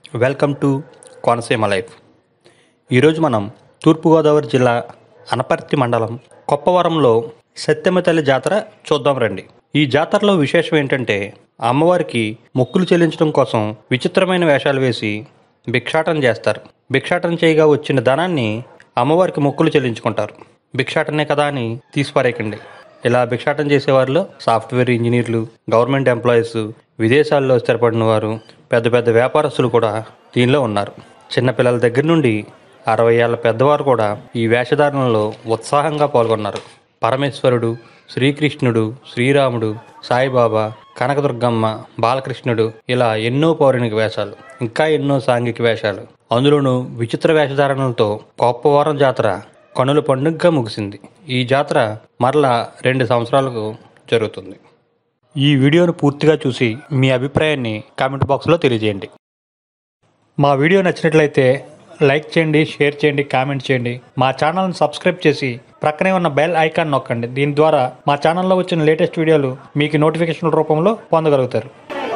Welcome to Konaseema life ఈరోజు మనం తూర్పుగోదావరి జిల్లా అనపర్తి మండలం కొప్పవరంలో సత్యమ్మ తల్లి జాతర చూద్దాం రండి ఈ జాతరలో విశేషం ఏంటంటే అమ్మవారికి మొక్కులు చెల్లించడం కోసం విచిత్రమైన వేషాలు వేసి భిక్షాటన చేస్తారు భిక్షాటన చేయగా వచ్చిన ధనాన్ని అమ్మవారికి మొక్కులు చెల్లించుకుంటారు భిక్షాటనే కదా అని తీసిపారేయకండి ఇలా భిక్షాటన చేసేవారిలో సాఫ్ట్వేర్ ఇంజనీర్లు గవర్నమెంట్ ఎంప్లాయీస్ విదేశాల్లో స్థిరపడిన వారు పెద్ద పెద్ద వ్యాపారస్తులు కూడా దీనిలో ఉన్నారు చిన్నపిల్లల దగ్గర నుండి అరవై ఏళ్ల పెద్దవారు కూడా ఈ వేషధారణలో ఉత్సాహంగా పాల్గొన్నారు పరమేశ్వరుడు శ్రీకృష్ణుడు శ్రీరాముడు సాయిబాబా కనకదుర్గమ్మ బాలకృష్ణుడు ఇలా ఎన్నో పౌరాణిక వేషాలు ఇంకా ఎన్నో సాంఘిక వేషాలు అందులోనూ విచిత్ర వేషధారణలతో కోప్పవరం జాతర కనుల పండుగగా ముగిసింది ఈ జాతర మరలా రెండు సంవత్సరాలకు జరుగుతుంది ఈ వీడియోను పూర్తిగా చూసి మీ అభిప్రాయాన్ని కామెంట్ బాక్స్లో తెలియజేయండి మా వీడియో నచ్చినట్లయితే లైక్ చేయండి షేర్ చేయండి కామెంట్ చేయండి మా ఛానల్ని సబ్స్క్రైబ్ చేసి ప్రక్కనే ఉన్న బెల్ ఐకాన్ నొక్కండి దీని ద్వారా మా ఛానల్లో వచ్చిన లేటెస్ట్ వీడియోలు మీకు నోటిఫికేషన్ రూపంలో పొందగలుగుతారు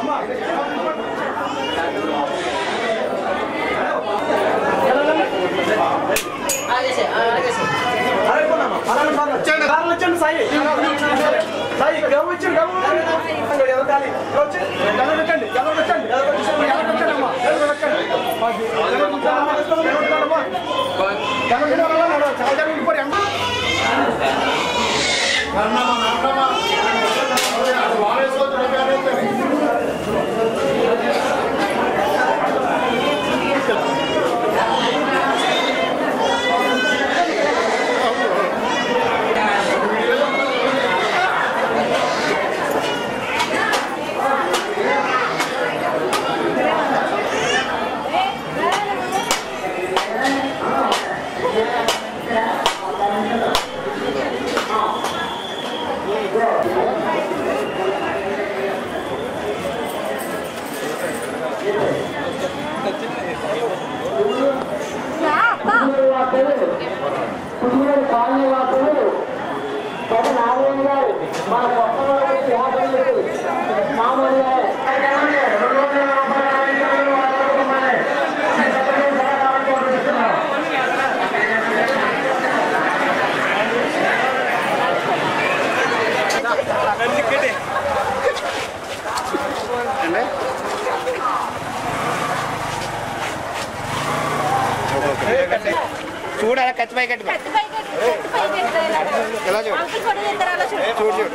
వచ్చండి కార్లు వచ్చండి సాయి సాయి గవ వచ్చండి గవ ఎవరు ఖాళీ వచ్చి ఎవరు వచ్చండి ఎవరు వచ్చండి ఎవరు వచ్చండి ఎవరు వచ్చండి అమ్మా ఎవరు వచ్చండి ఎవరు వచ్చారమ్మా ఎవరు వచ్చారమ్మా ఎవరు వచ్చారమ్మా చాలా జనం ఉండిపోయి అమ్మా కుటుంబం కాలనీ వాసులు పది నారాయణ గారు మన కొత్త వారికి యాభైలకు మామూలుగా చూడాలి కత్తి పై కట్టి ఎలా చూడు చూడు చూడు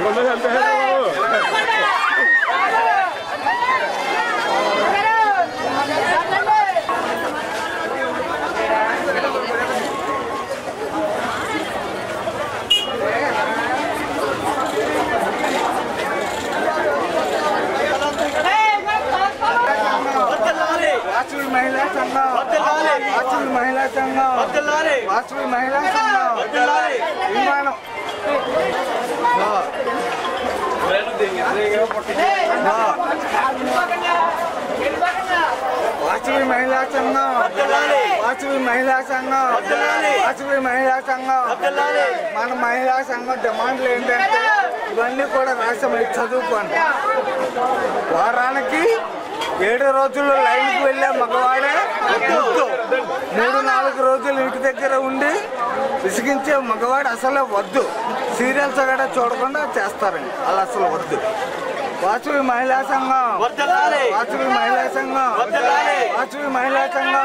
వాసవి మహిళా సంఘం వాసవి మహిళా సంఘం వాసవి మహిళా సంఘం విమానం వాసవి మహిళా సంఘం వాసవి మహిళా సంఘం వాసవి మహిళా సంఘం మన మహిళా సంఘం డిమాండ్లు ఏంటంటే ఇవన్నీ కూడా రాష్ట్రం చదువుకోండి వారానికి ఏడు రోజులు లైన్కి వెళ్ళే మగవాడే ముద్దు మూడు నాలుగు రోజులు ఇంటి దగ్గర ఉండి విసిగించే మగవాడు అసలే వద్దు సీరియల్స్ కూడా చూడకుండా చేస్తారండి అలా అసలు వద్దు వాసవి మహిళా సంఘం వాసవి మహిళా సంఘం వాసవి మహిళా సంఘం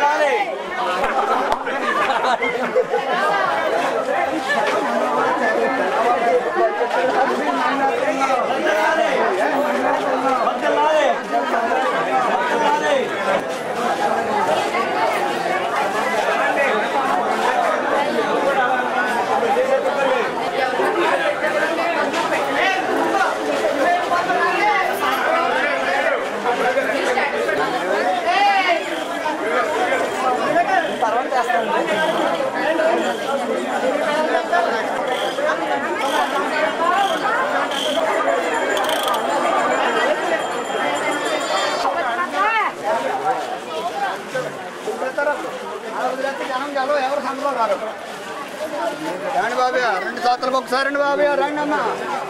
రండి బాబు రెండు సంవత్సరాలకు ఒకసారి రండి బాబు రండి అమ్మా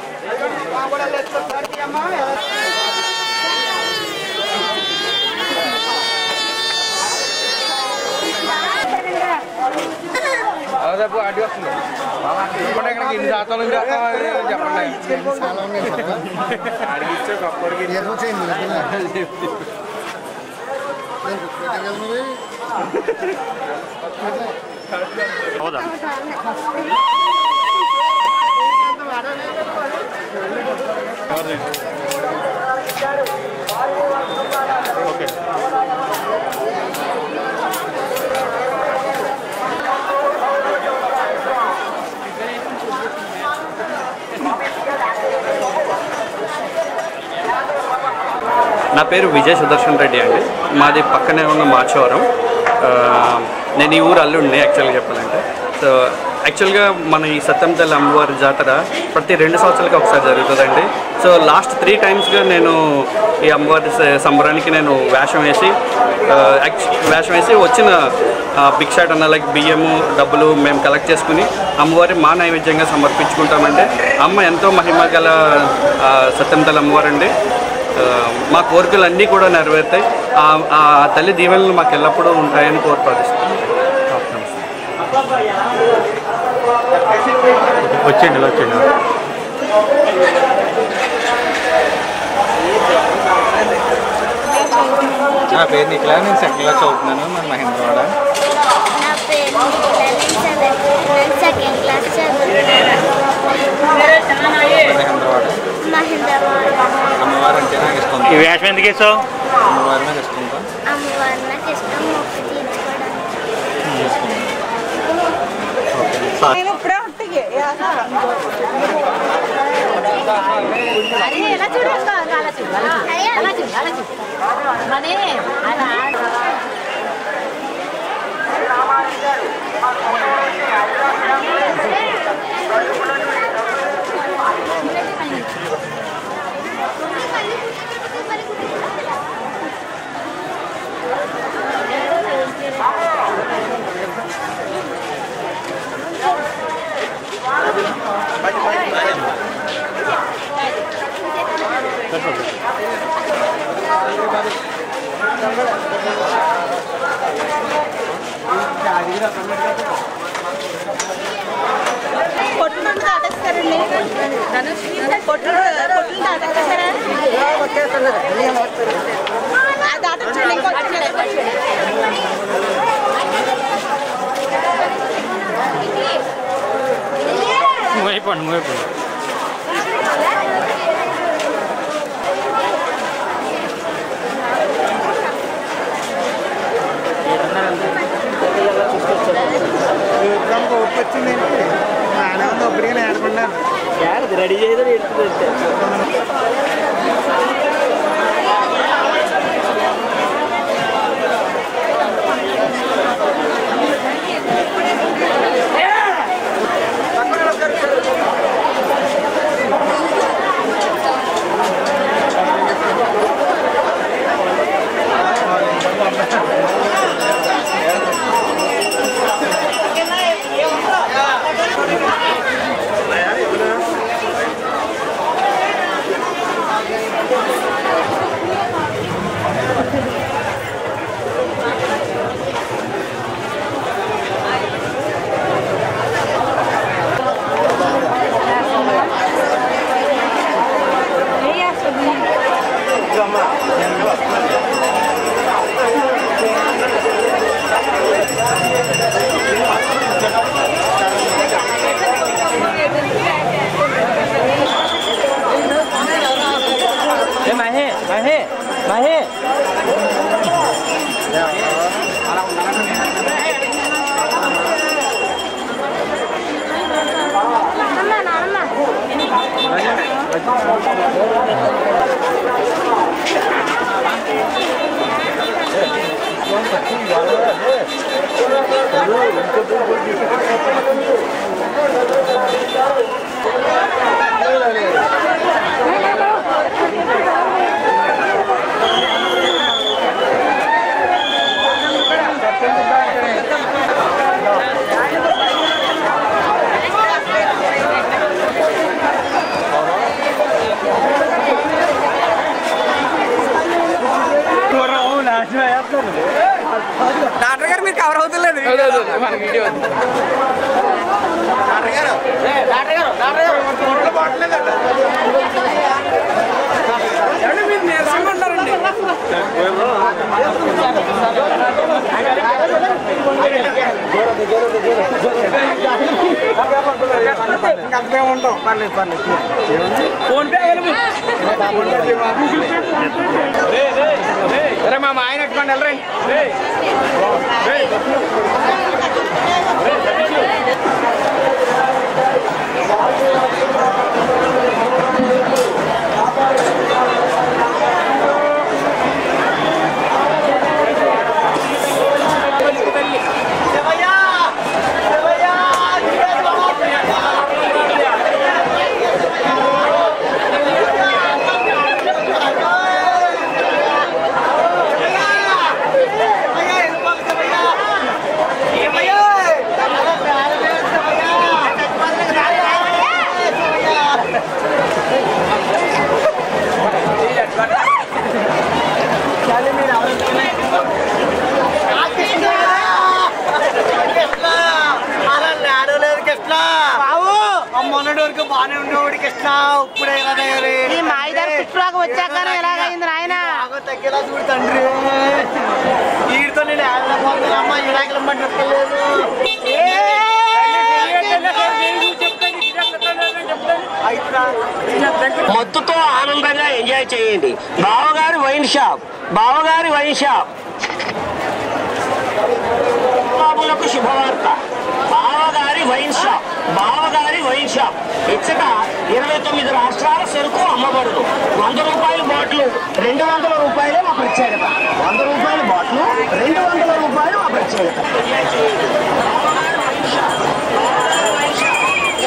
అడ్డు వస్తుంది చెప్పండి ఇక్కడికి ఇన్ని శాతం చెప్పండి అడిగిస్తే గొప్పడికి హౌదా ఓకే నా పేరు విజయ్ సుదర్శన్ రెడ్డి అండి మాది పక్కనే ఉన్న మార్చవరం ఆ, నేను ఈ ఊరు అల్లుడిని యాక్చువల్గా చెప్పాలంటే సో యాక్చువల్గా మన ఈ సత్యంతల్లి అమ్మవారి జాతర ప్రతి రెండు సంవత్సరాలకి ఒకసారి జరుగుతుందండి సో లాస్ట్ త్రీ టైమ్స్గా నేను ఈ అమ్మవారి స- సంబరానికి నేను వేషం వేసి ఆ, యాక్చు- వేషం వేసి వచ్చిన బిగ్ షాట్ అన్న లైక్ బియ్యము డబ్బులు మేము కలెక్ట్ చేసుకుని అమ్మవారి మా నైవేద్యంగా సమర్పించుకుంటామంటే అమ్మ ఎంతో మహిమ గల ఆ, సత్యంతల్లి అమ్మవారండి ఆ, మా కోరికలు అన్నీ కూడా నెరవేరుతాయి ఆ- ఆ తల్లి దీవెనలు మాకు ఎల్లప్పుడూ ఉంటాయని కోరి ప్రార్థిస్తున్నాను వచ్చిండు వచ్చిండు నా పేరు నిఖిలా నేను సెకండ్ క్లాస్ చదువుతున్నాను మన మహేంద్రవాడ నా పేరు నేను సెకండ్ క్లాస్ చదువుతున్నాను మహేంద్రవాడ మహేంద్రవాడ అమ్మవారు అంటే నాకు ఇష్టం ఈ వేషం ఎందుకు వేసావు అమ్మవారు నాకు ఇష్టం అమ్మవారు నాకు ఇష్టం మొక్కు తీర్చుకోవడానికి అరే ఎలా చూడక్క అలా చూడు అలా అలా చూడు అలా చూడు మనే అలా కొట్లు దాటేస్తారండి కొట్లు కొట్లు దాటేస్తారా దాటొచ్చండి ఇంకొచ్చి అయిపోండి అయిపోండి వచ్చింది బాగానే ఉంది అప్పటికే నేను ఆడుకున్నాను రెడీ చేయదు మహే మహే మహే డాక్టర్ గారు మీరు కవర్ అవుతలేదు మన వీడియో డాక్టర్ గారు డాక్టర్ గారు డాక్టర్ గారు ఫోటోలో బాగలేదంట ఏమండి మీరు నీరసంగా ఉంటారండి అంతే ఉంటాం పర్లేదు పర్లేదు ఫోన్ పే అరే మా ఆయన ఎట్టుకోండి వెళ్ళరండి మొన్నటి వరకు బాగానే ఉండేవాడికి ఇష్టం ఇప్పుడే కదా ఈ మాయిదారు పుట్టులాగా వచ్చాక ఎలాగైంది నాయన బాగా తగ్గేలా చూడు తండ్రి వీడితో నేను ఆడలేకపోతున్నాను అమ్మ ఇలాగలం పట్టలేదు మత్తుతో ఆనందంగా ఎంజాయ్ చేయండి బావగారి వైన్ షాప్ బావగారి వైన్ షాప్ బాబులకు శుభవార్త బావగారి వైన్ షాప్ బావగారి వైన్ షాప్ ఇచ్చట ఇరవై తొమ్మిది రాష్ట్రాల సరుకు అమ్మబడును వంద రూపాయల బాటిల్ రెండు వందల రూపాయలే మా ప్రత్యేకత వంద రూపాయల బాటిల్ రెండు వందల రూపాయలు మా ప్రత్యేకత ఎంజాయ్ చేయండి బావగారి వైన్ షాప్ బావగారి వైన్ షాప్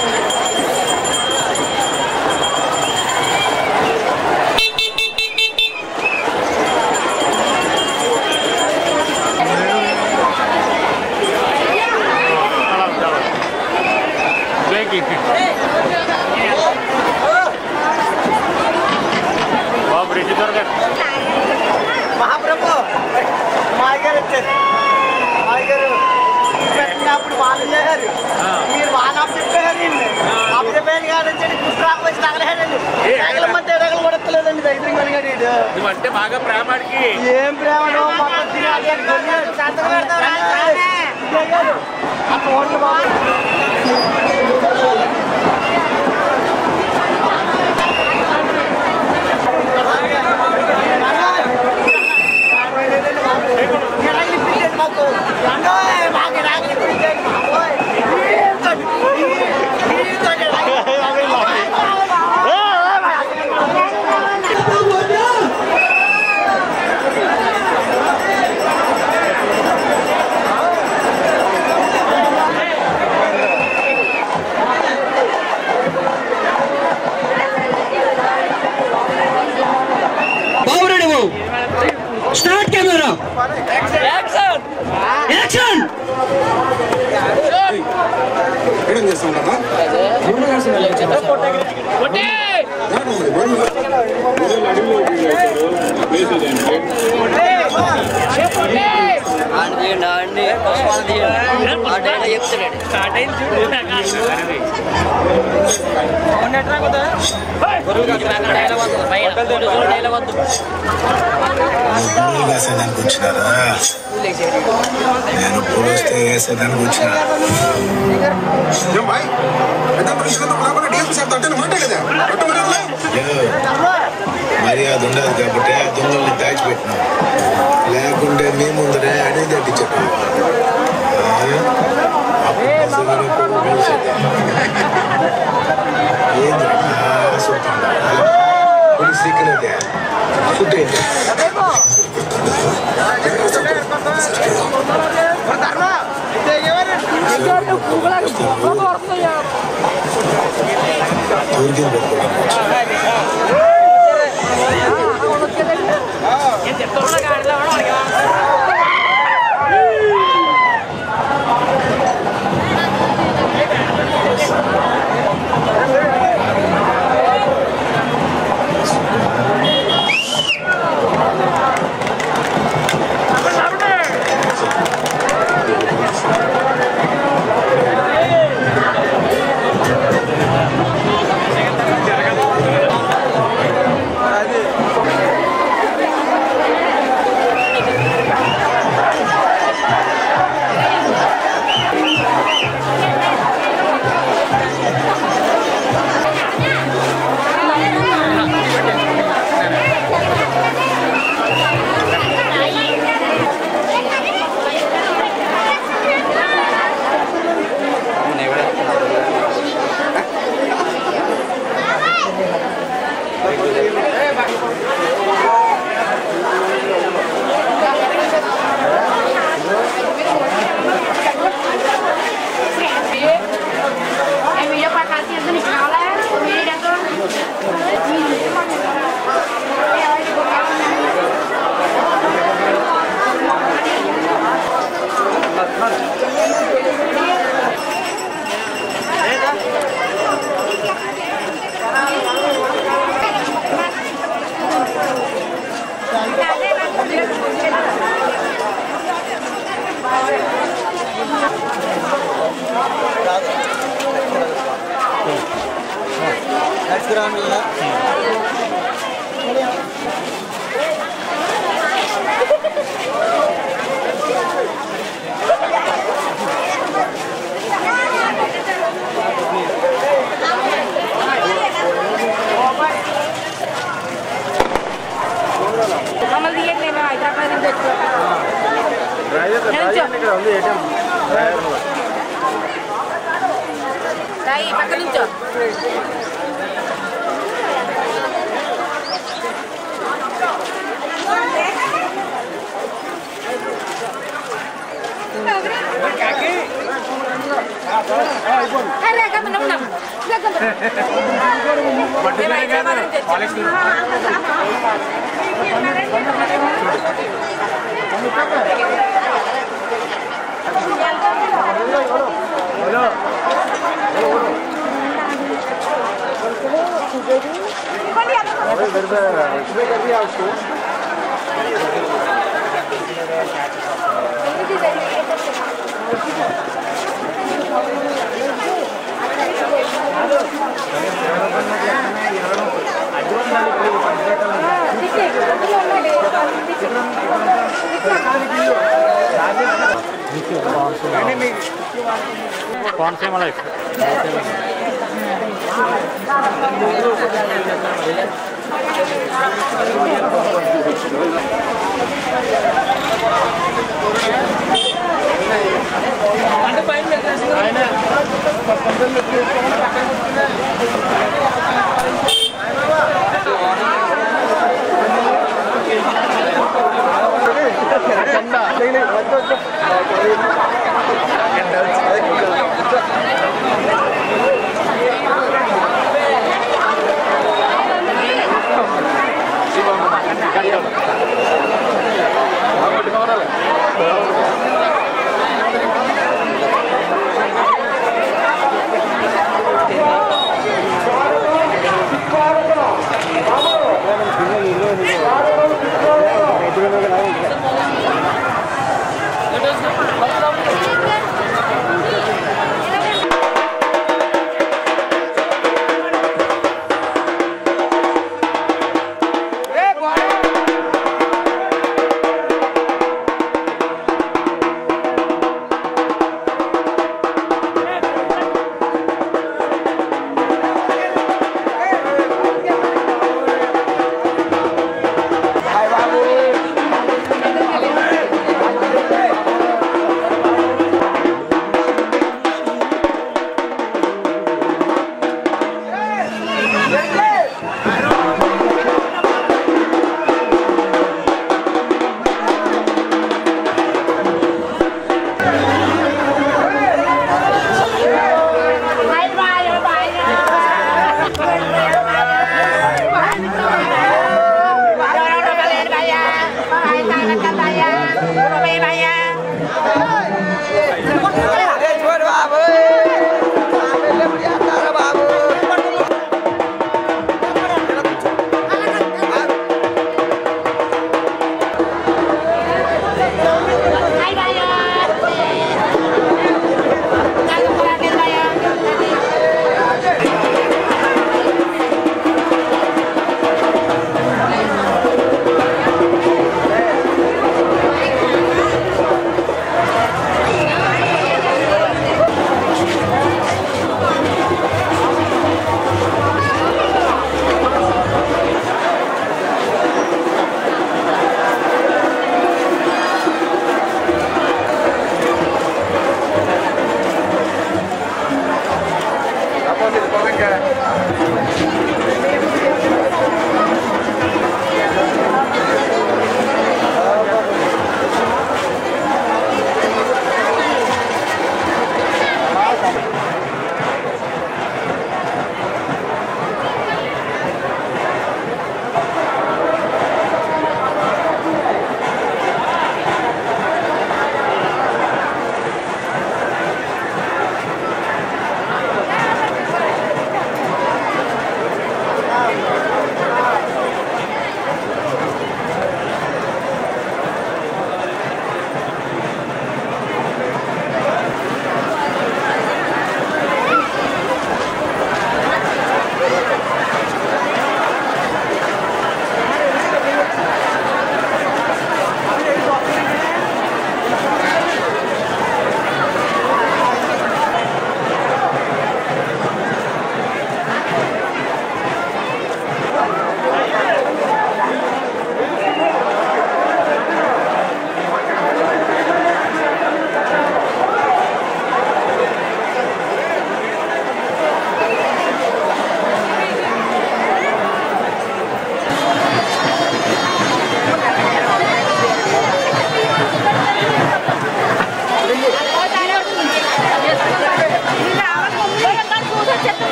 మహాప్రభు మాయ గారు వచ్చారు మాయ గారు పెట్టినప్పుడు వాళ్ళు చేశారు మీరు వాళ్ళు అప్పచెప్పారు అప్పచెప్పారు కాదు వచ్చి పుస్తకాలు వచ్చి తగలేడండి తగల మధ్య తగలు కొడతలేదండి దైత్యం కలిగాడు వీడు. నువ్వంటే బాగా ప్రేమాడికి ఏం ప్రేమలో మొత్తం తిరిగి సంతకం పెడతావు రాజు. ఇదే కాదు. ఆ ఫోన్లు బాగా ఇలాగ ఇప్పించండి మాకు. ఏమండోయ్, మాకు ఇలాగ ఇప్పించండి బాబోయ్. ప్రయాణం చేస్తుంటారా పూలు వేసేదానికి వచ్చినారా నేను పూలు వస్తే వేసేదానికి వచ్చిన మర్యాద ఉండదు కాబట్టి ఆ దొంగల్ని దాచిపెట్టినాం లేకుంటే మీ ముందరే అడే తట్టించారు సీక్రెట్ ఫుడ్ ఏంటి ఊరికింది పెట్టుకోవడం వీడియో పట్టాల్సి నీకు కావాలా వీడియో మమ్మల్ని తీయట్లేదు హైదరాబాద్ నుంచి వచ్చి రాయి పక్క నుంచో అరే కమ్మ నమ్మ నమ్మ కోనసీమ లైఫ్ ఆ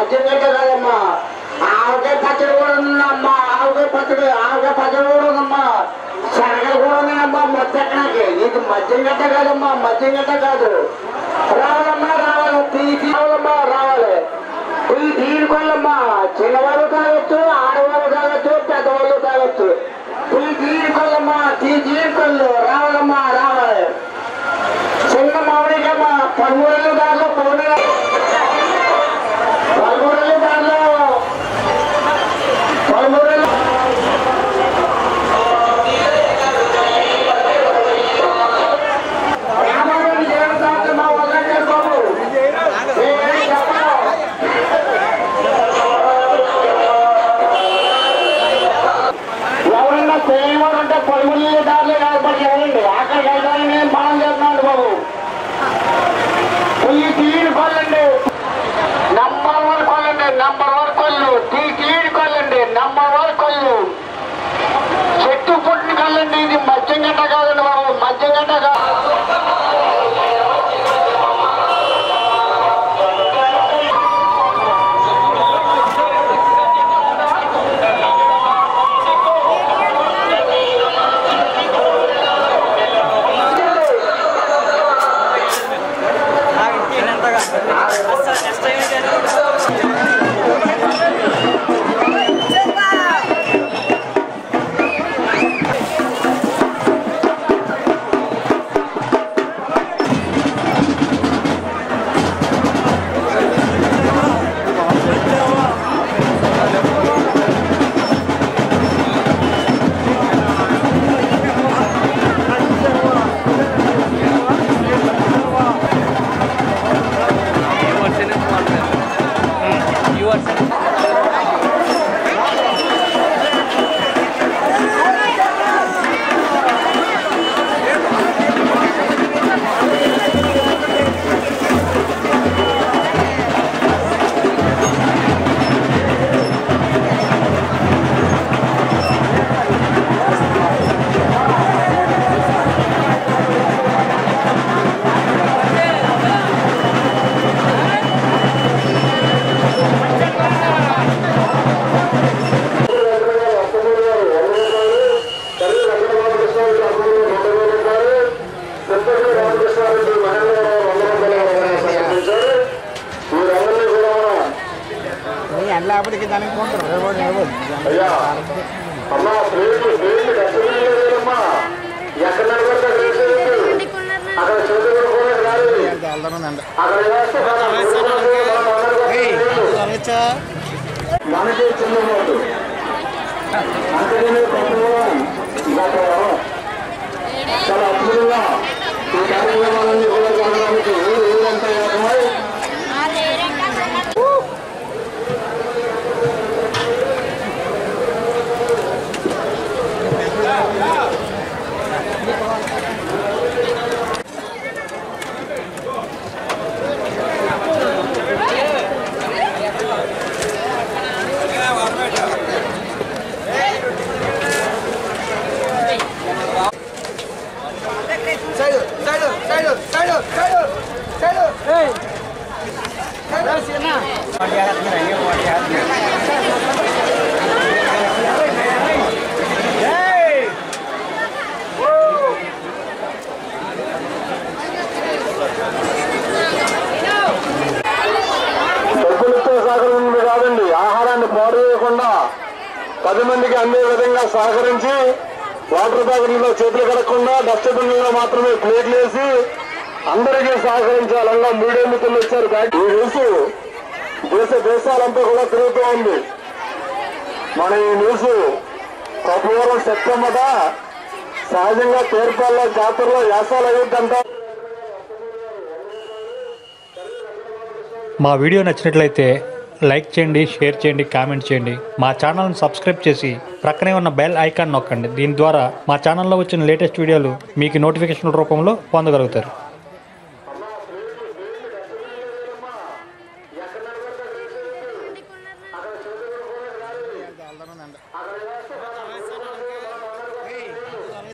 మద్యం గట్ట కాదమ్మా ఆవకాయ పచ్చడి కూడా ఉందమ్మా ఆవకాయ పచ్చడి ఆవకాయ పచ్చడి కూడా ఉందమ్మా శనగలు కూడా ఉన్నాయమ్మా మొత్తెక్కడానికి ఇది మద్యం గట్ట కాదమ్మా మద్యం గట్ట కాదు రావాలమ్మా రావాలి తీసి రావాలమ్మా రావాలి ఈ తీరుకోవాలమ్మా చిన్నవాళ్ళు తాగొచ్చు ఆడవాళ్ళు తాగొచ్చు పెద్దవాళ్ళు తాగొచ్చు ఈ తీరుకోవాలమ్మా తీ తీరుకోళ్ళు రావాలమ్మా రావాలి చిన్న మామిడికమ్మా పదమూడు దాంట్లో పౌర్ణ పదమూడు దాంట్లో పదమూడు రామారావు జగన్ మా వదలండి బాబు ఏ చెప్పాలి ఎవరన్నా చేయవాడు అంటే పలుగురు దారులు కాబట్టి ఎవరండి అక్కడికి వెళ్ళాలని నేను బాగా చేస్తున్నాను బాబు ఈ తీరు కొల్లండి నంబర్ వన్ కొల్లండి నంబర్ వన్ కొల్లు తీ తీరు కొల్లండి నంబర్ వన్ కొల్లు చెట్టు పుట్టిన కల్లండి ఇది మద్యం గంట కాదండి బాబు మద్యం గంట కాదు లేకపోతే దానికి కొంటారు అయ్యా అమ్మా ప్లేట్లు ప్లేట్లు డస్ట్బిన్ లేదమ్మా ఎక్కడ నిలబడితే వేసేది అక్కడ చదువు కూడా రాలేదు అక్కడ వేస్తే మనకి చిన్న ఓటు అంతేగాని ప్రభుత్వం గత చాలా అద్భుతంగా ఈ కార్యక్రమాలన్నీ కూడా జరగడానికి ఊరంతా ఏకమై side side side side side side ఏయ్ డబ్బులతో సహకరించింది కాదండి ఆహారాన్ని పాడు చేయకుండా పది మందికి అందే విధంగా సహకరించి వాటర్ ప్యాకెట్లో చేతులు కడగకుండా డస్ట్బిన్లో మాత్రమే ప్లేట్లు వేసి అందరికీ సహకరించాలన్నా మీడియా మిత్రులు వచ్చారు బ్యాక్ ఈ న్యూస్ దేశ దేశాలంతా కూడా తిరుగుతూ ఉంది మన ఈ న్యూస్ కపువరం సెప్టెంబర్ సహజంగా తీర్పాల్లో జాతరలో యాసాలు అయ్యిద్దంట మా వీడియో నచ్చినట్లయితే లైక్ చేయండి షేర్ చేయండి కామెంట్ చేయండి మా ఛానల్ని సబ్స్క్రైబ్ చేసి ప్రక్కనే ఉన్న బెల్ ఐకాన్ నొక్కండి దీని ద్వారా మా ఛానల్లో వచ్చిన లేటెస్ట్ వీడియోలు మీకు నోటిఫికేషన్ రూపంలో పొందగలుగుతారు అక్కడ